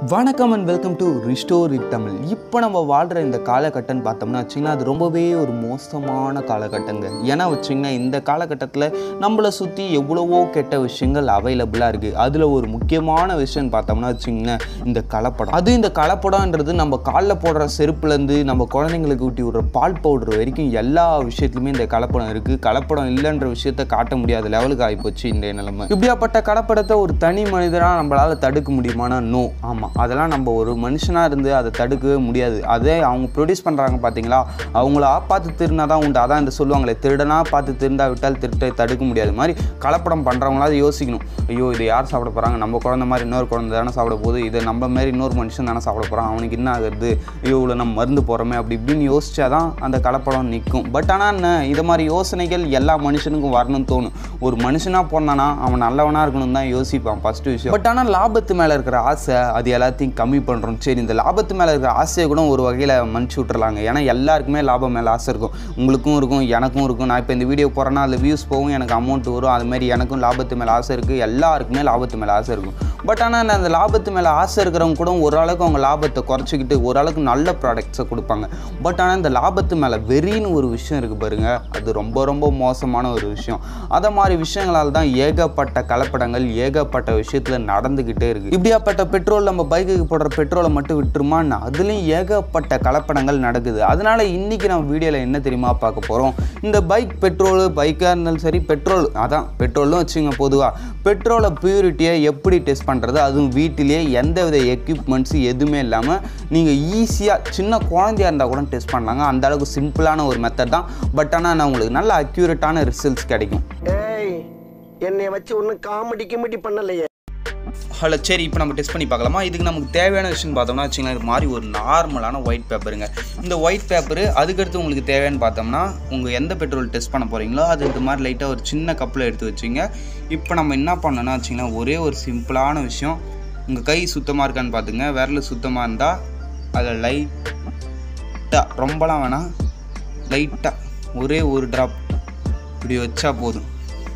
வணக்கம் and welcome to restore it Tamil இப்போ நம்ம வாழ்கிற இந்த காலகட்டம்னு பார்த்தோம்னா வச்சிங்கன்னா அது ரொம்பவே ஒரு மோசமான காலகட்டங்க ஏன்னா வச்சிங்கன்னா இந்த காலகட்டத்தில் நம்மளை சுற்றி எவ்வளவோ கெட்ட விஷயங்கள் அவைலபிளாக இருக்குது அதில் ஒரு முக்கியமான விஷயம்னு பார்த்தோம்னா வச்சிங்கன்னா இந்த கலப்படம் அது இந்த கலப்படம்ன்றது நம்ம காலில் போடுற செருப்புலேருந்து நம்ம குழந்தைங்களுக்கு ஊட்டி விடுற பால் பவுடர் வரைக்கும் எல்லா விஷயத்துலையுமே இந்த கலப்படம் இருக்குது கலப்படம் இல்லைன்ற விஷயத்த காட்ட முடியாத லெவலுக்கு ஆகிப்போச்சு இந்த நிலைமை இப்படியாப்பட்ட கலப்படத்தை ஒரு தனி மனிதராக நம்மளால் தடுக்க முடியுமானா நோ ஆமாம் அதெல்லாம் நம்ம ஒரு மனுஷனாக இருந்து அதை தடுக்கவே முடியாது அதே அவங்க ப்ரொடியூஸ் பண்ணுறாங்க பார்த்தீங்களா அவங்கள பார்த்து திருந்தா தான் உண்டு அதான் இந்த சொல்லுவாங்களே திருடனா பார்த்து திருந்தா விட்டால் திருட்டை தடுக்க முடியாது மாதிரி கலப்படம் பண்ணுறவங்களாவது யோசிக்கணும் ஐயோ இது யார் சாப்பிட போகிறாங்க நம்ம குழந்த மாதிரி இன்னொரு குழந்தை தானே சாப்பிட போகுது இதை நம்ம மாதிரி இன்னொரு மனுஷன் தானே சாப்பிட போகிறான் அவனுக்கு என்ன ஆகுறது ஐயோ இவ்வளோ நம்ம மருந்து போகிறோமே அப்படி இப்படின்னு யோசிச்சா தான் அந்த கலப்படம் நிற்கும் பட் ஆனால் என்ன இது மாதிரி யோசனைகள் எல்லா மனுஷனுக்கும் வரணும்னு தோணும் ஒரு மனுஷனாக போனானா அவன் நல்லவனாக இருக்கணும்னு தான் யோசிப்பான் ஃபஸ்ட்டு விஷயம் பட் ஆனால் லாபத்து மேலே இருக்கிற ஆசை அது எல்லாத்தையும் கம்மி பண்ணுறோம் சரி இந்த லாபத்து மேலே இருக்கிற ஆசையை கூட ஒரு வகையில் மன்னிச்சு விட்றலாங்க ஏன்னா எல்லாருக்குமே லாபம் மேலே ஆசை இருக்கும் உங்களுக்கும் இருக்கும் எனக்கும் இருக்கும் நான் இப்போ இந்த வீடியோ போகிறேன்னா அதில் வியூஸ் போகும் எனக்கு அமௌண்ட் வரும் அது மாதிரி எனக்கும் லாபத்து மேலே ஆசை இருக்குது எல்லாருக்குமே லாபத்து மேலே ஆசை இருக்கும் பட் ஆனால் அந்த லாபத்து மேலே ஆசை இருக்கிறவங்க கூட ஓரளவுக்கு அவங்க லாபத்தை குறைச்சிக்கிட்டு ஓரளவுக்கு நல்ல ப்ராடக்ட்ஸை கொடுப்பாங்க பட் ஆனால் இந்த லாபத்து மேலே வெறின்னு ஒரு விஷயம் இருக்குது பாருங்க அது ரொம்ப ரொம்ப மோசமான ஒரு விஷயம் அதை மாதிரி விஷயங்களால் தான் ஏகப்பட்ட கலப்படங்கள் ஏகப்பட்ட விஷயத்தில் நடந்துக்கிட்டே இருக்குது இப்படியாப்பட்ட பெட்ரோல் நம்ம பைக்குக்கு போடுற பெட்ரோலை மட்டும் விட்டுருமான்னு அதுலேயும் ஏகப்பட்ட கலப்படங்கள் நடக்குது அதனால இன்னைக்கு நம்ம வீடியோவில் என்ன தெரியுமா பார்க்க போகிறோம் இந்த பைக் பெட்ரோல் பைக்காக இருந்தாலும் சரி பெட்ரோல் அதான் பெட்ரோலும் வச்சுங்க பொதுவாக பெட்ரோலை பியூரிட்டியை எப்படி டெஸ்ட் பண்ணுறது அதுவும் வீட்டிலேயே எந்த வித எக்யூப்மெண்ட்ஸு எதுவுமே இல்லாமல் நீங்கள் ஈஸியாக சின்ன குழந்தையா இருந்தால் கூட டெஸ்ட் பண்ணலாங்க அந்த அளவுக்கு சிம்பிளான ஒரு மெத்தட் தான் பட் ஆனால் நான் உங்களுக்கு நல்ல அக்யூரேட்டான ரிசல்ட்ஸ் கிடைக்கும் ஏய் என்னைய வச்சு ஒன்னும் காமெடி கிமெடி பண்ணலையே ஹலோ சரி இப்போ நம்ம டெஸ்ட் பண்ணி பார்க்கலாமா இதுக்கு நமக்கு தேவையான விஷயம் பார்த்தோம்னா வச்சுங்களேன் இது மாதிரி ஒரு நார்மலான ஒயிட் பேப்பருங்க இந்த ஒயிட் பேப்பரு அதுக்கடுத்து உங்களுக்கு தேவைன்னு பார்த்தோம்னா உங்கள் எந்த பெட்ரோல் டெஸ்ட் பண்ண போகிறீங்களோ அது இது மாதிரி லைட்டாக ஒரு சின்ன கப்பில் எடுத்து வச்சுங்க இப்போ நம்ம என்ன பண்ணோம்னா வச்சிங்கன்னா ஒரே ஒரு சிம்பிளான விஷயம் உங்கள் கை சுத்தமாக இருக்கான்னு பார்த்துங்க விரல் சுத்தமாக இருந்தால் அதில் லைட்டாக ரொம்பலாம் வேணாம் லைட்டாக ஒரே ஒரு ட்ராப் இப்படி வச்சா போதும்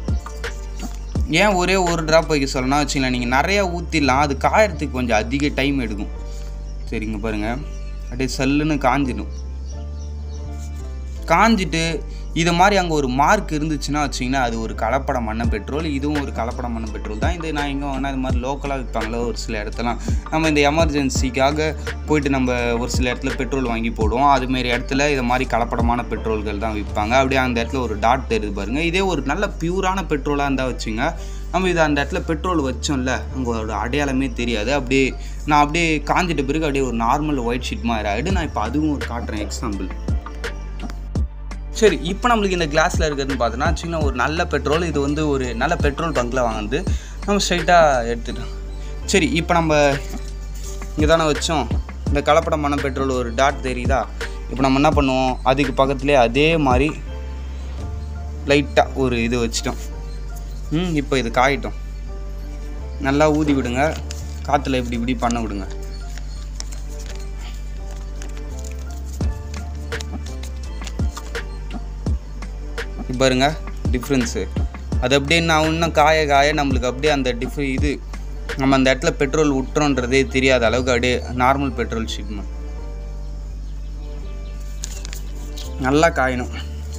ஏன் ஒரே ஒரு ட்ராப் வைக்க சொல்லணும்னா வச்சுங்களேன் நீங்கள் நிறையா ஊற்றிடலாம் அது காயறதுக்கு கொஞ்சம் அதிக டைம் எடுக்கும் சரிங்க பாருங்கள் அப்படியே சல்லுன்னு காஞ்சிடும் காஞ்சிட்டு இது மாதிரி அங்கே ஒரு மார்க் இருந்துச்சுன்னா வச்சிங்கன்னா அது ஒரு கலப்படம் மண்ண பெட்ரோல் இதுவும் ஒரு கலப்படம் மண்ண பெட்ரோல் தான் இது நான் எங்கே வாங்கினா இது மாதிரி லோக்கலாக விற்பாங்களோ ஒரு சில இடத்துலாம் நம்ம இந்த எமர்ஜென்சிக்காக போயிட்டு நம்ம ஒரு சில இடத்துல பெட்ரோல் வாங்கி போடுவோம் அதுமாரி இடத்துல இது மாதிரி கலப்படமான பெட்ரோல்கள் தான் விற்பாங்க அப்படியே அந்த இடத்துல ஒரு டாட் தெரியுது பாருங்கள் இதே ஒரு நல்ல பியூரான பெட்ரோலாக இருந்தால் வச்சுங்க நம்ம இது அந்த இடத்துல பெட்ரோல் வச்சோம்ல அங்கோட அடையாளமே தெரியாது அப்படியே நான் அப்படியே காஞ்சிட்ட பிறகு அப்படியே ஒரு நார்மல் ஒயிட் ஷீட் மாதிரி ஆகிடு நான் இப்போ அதுவும் ஒரு காட்டுறேன் எக்ஸாம்பிள் சரி இப்போ நம்மளுக்கு இந்த கிளாஸில் இருக்கிறதுன்னு பார்த்தோன்னா வச்சுங்கன்னா ஒரு நல்ல பெட்ரோல் இது வந்து ஒரு நல்ல பெட்ரோல் பங்க்கில் வாங்குது நம்ம ஸ்ட்ரைட்டாக எடுத்துட்டோம் சரி இப்போ நம்ம இங்கே தானே வச்சோம் இந்த கலப்படமான பெட்ரோல் ஒரு டாட் தெரியுதா இப்போ நம்ம என்ன பண்ணுவோம் அதுக்கு பக்கத்துலேயே அதே மாதிரி லைட்டாக ஒரு இது வச்சிட்டோம் ம் இப்போ இது காயிட்டோம் நல்லா ஊதி விடுங்க காற்றுல இப்படி இப்படி பண்ண விடுங்க இப்ப பாருங்க டிஃப்ரென்ஸு அது அப்படியே நான் இன்னும் காய காய நம்மளுக்கு அப்படியே அந்த டிஃப் இது நம்ம அந்த இடத்துல பெட்ரோல் விட்டுறோன்றதே தெரியாத அளவுக்கு அப்படியே நார்மல் பெட்ரோல் ஷிப்மெண்ட் நல்லா காயணும்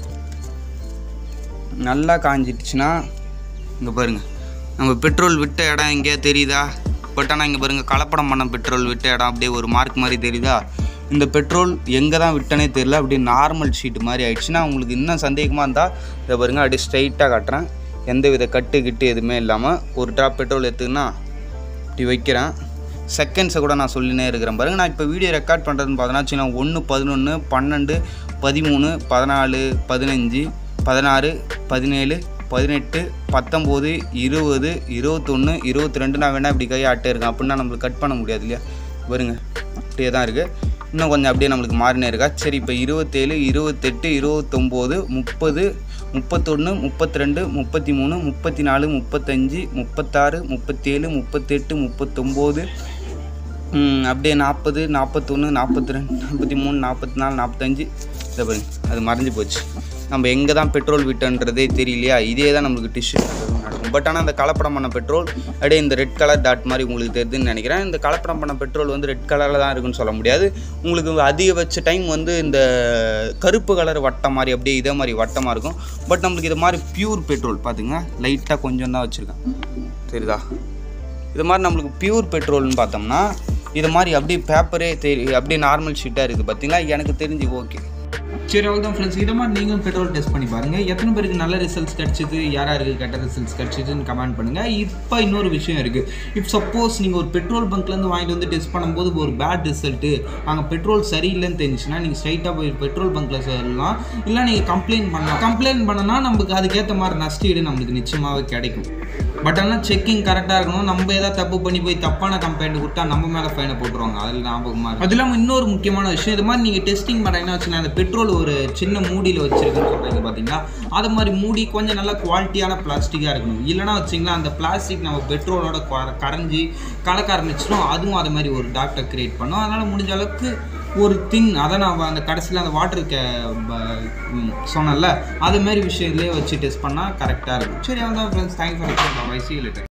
நல்லா காஞ்சிடுச்சுன்னா இங்கே பாருங்கள் நம்ம பெட்ரோல் விட்ட இடம் எங்கேயா தெரியுதா பட் ஆனால் இங்கே பாருங்கள் கலப்படம் பண்ண பெட்ரோல் விட்ட இடம் அப்படியே ஒரு மார்க் மாதிரி தெரியுதா இந்த பெட்ரோல் எங்கே தான் விட்டனே தெரியல அப்படியே நார்மல் ஷீட் மாதிரி ஆயிடுச்சுன்னா உங்களுக்கு இன்னும் சந்தேகமாக இருந்தால் இதை பாருங்கள் அப்படியே ஸ்ட்ரைட்டாக காட்டுறேன் எந்த வித கட்டு கிட்டு எதுவுமே இல்லாமல் ஒரு ட்ராப் பெட்ரோல் எடுத்துக்கினா இப்படி வைக்கிறேன் செகண்ட்ஸை கூட நான் சொல்லினே இருக்கிறேன் பாருங்கள் நான் இப்போ வீடியோ ரெக்கார்ட் பண்ணுறதுன்னு பார்த்தோன்னா வச்சுன்னா ஒன்று பதினொன்று பன்னெண்டு பதிமூணு பதினாலு பதினஞ்சு பதினாறு பதினேழு பதினெட்டு பத்தொம்போது இருபது இருபத்தொன்று இருபத்தி ரெண்டு நான் வேணால் இப்படி கை ஆட்டே இருக்கேன் அப்படின்னா நம்மளுக்கு கட் பண்ண முடியாது இல்லையா பாருங்க அப்படியே தான் இருக்குது இன்னும் கொஞ்சம் அப்படியே நம்மளுக்கு மாறினே இருக்கா சரி இப்போ இருபத்தேழு இருபத்தெட்டு இருபத்தொம்போது முப்பது முப்பத்தொன்று முப்பத்தி ரெண்டு முப்பத்தி மூணு முப்பத்தி நாலு முப்பத்தஞ்சு முப்பத்தாறு முப்பத்தேழு முப்பத்தெட்டு முப்பத்தொம்போது ம், அப்படியே நாற்பது நாற்பத்தொன்று நாற்பத்தி ரெண்டு நாற்பத்தி மூணு நாற்பத்தி நாலு நாற்பத்தஞ்சு இதை பாருங்க அது மறைஞ்சு போச்சு நம்ம எங்கே தான் பெட்ரோல் விட்டோன்றதே தெரியலையா இதே தான் நம்மளுக்கு டிஷ்யூ நடக்கும் இருக்கும் பட் ஆனால் இந்த கலப்படம் பண்ண பெட்ரோல் அப்படியே இந்த ரெட் கலர் டாட் மாதிரி உங்களுக்கு தெரியுதுன்னு நினைக்கிறேன் இந்த கலப்படம் பண்ண பெட்ரோல் வந்து ரெட் கலரில் தான் இருக்குன்னு சொல்ல முடியாது உங்களுக்கு அதிகபட்ச டைம் வந்து இந்த கருப்பு கலர் வட்டம் மாதிரி அப்படியே இதே மாதிரி வட்டமாக இருக்கும் பட் நம்மளுக்கு இது மாதிரி பியூர் பெட்ரோல் பார்த்துங்க லைட்டாக கொஞ்சம் தான் வச்சுருக்கேன் தெரியுதா இது மாதிரி நம்மளுக்கு பியூர் பெட்ரோல்னு பார்த்தோம்னா இது மாதிரி அப்படியே பேப்பரே தெரி அப்படியே நார்மல் ஷீட்டாக இருக்குது பார்த்தீங்களா எனக்கு தெரிஞ்சு ஓகே சரி அவ்வளோதான் ஃப்ரெண்ட்ஸ் இதை மாதிரி நீங்களும் பெட்ரோல் டெஸ்ட் பண்ணி பாருங்கள் எத்தனை பேருக்கு நல்ல ரிசல்ட்ஸ் கிடச்சிது யார் யாருக்கு கெட்ட ரிசல்ட்ஸ் கிடச்சிதுன்னு கமெண்ட் பண்ணுங்கள் இப்போ இன்னொரு விஷயம் இருக்குது இப் சப்போஸ் நீங்கள் ஒரு பெட்ரோல் பங்க்லேருந்து வாங்கிட்டு வந்து டெஸ்ட் பண்ணும்போது ஒரு பேட் ரிசல்ட்டு அங்கே பெட்ரோல் சரியில்லைன்னு தெரிஞ்சுன்னா நீங்கள் ஸ்ட்ரைட்டாக போய் பெட்ரோல் பங்க்கில் சொல்லலாம் இல்லை நீங்கள் கம்ப்ளைண்ட் பண்ணலாம் கம்ப்ளைண்ட் பண்ணனா நமக்கு அதுக்கேற்ற மாதிரி நஷ்டீடு நம்மளுக்கு நிச்சயமாகவே கிடைக்கும் பட் ஆனால் செக்கிங் கரெக்டாக இருக்கணும் நம்ம ஏதாவது தப்பு பண்ணி போய் தப்பான கம்ப்ளைண்ட் கொடுத்தா நம்ம மேலே ஃபைனை போட்டுருவாங்க அதில் ஞாபகமாக இருக்கும் அது இல்லாமல் இன்னொரு முக்கியமான விஷயம் இது மாதிரி நீங்கள் டெஸ்டிங் பண்ணுறீங்கன்னா வச்சுக்கலாம் அந்த பெட்ரோல் ஒரு சின்ன மூடியில் வச்சிருக்குன்னு சொல்கிறீங்க பார்த்தீங்களா அது மாதிரி மூடி கொஞ்சம் நல்ல குவாலிட்டியான பிளாஸ்டிக்காக இருக்கணும் இல்லைனா வச்சிங்களா அந்த பிளாஸ்டிக் நம்ம பெட்ரோலோட கொ- கரைஞ்சி கலக்க ஆரம்பிச்சிடும் அதுவும் அது மாதிரி ஒரு டாக்டர் கிரியேட் பண்ணும் அதனால் முடிஞ்ச அளவுக்கு ஒரு தின் அதை நான் அந்த கடைசியில் அந்த வாட்டர் கே சொன்னேன்ல அது மாதிரி விஷயம் இதுலேயே வச்சு டெஸ்ட் பண்ணால் கரெக்டாக இருக்கும் சரி அவ்வளோதான் friends thanks for voice litre